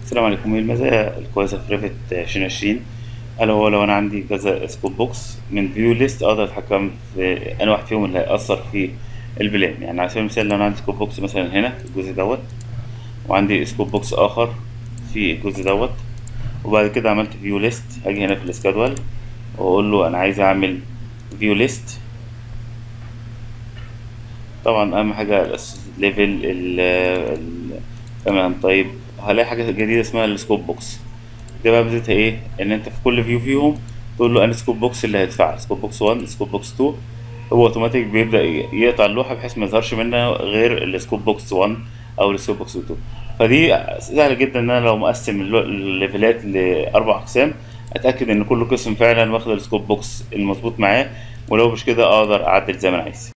السلام عليكم ايه المزايا الكويسة في ريفت 2020 ألا هو لو أنا عندي كذا سكوب بوكس من فيو ليست أقدر أتحكم في أنا واحد فيهم اللي هيأثر في البلان يعني على سبيل المثال لو أنا عندي سكوب بوكس مثلا هنا في الجزء دوت وعندي سكوب بوكس آخر في الجزء دوت وبعد كده عملت فيو ليست هاجي هنا في السكادول وأقول له أنا عايز أعمل فيو ليست طبعا أهم حاجة الليفل ال تمام طيب هلاقي حاجة جديدة اسمها السكوب بوكس دي بقى ميزتها ايه ان انت في كل فيو فيهم تقول له انا سكوب بوكس اللي هيتفعل سكوب بوكس 1 سكوب بوكس 2 هو اوتوماتيك بيبدا يقطع اللوحه بحيث ما يظهرش منها غير السكوب بوكس 1 او السكوب بوكس 2 فدي سهل جدا ان انا لو مقسم الليفلات لاربع اقسام اتاكد ان كل قسم فعلا واخد السكوب بوكس المظبوط معاه ولو مش كده اقدر اعدل زي ما انا عايز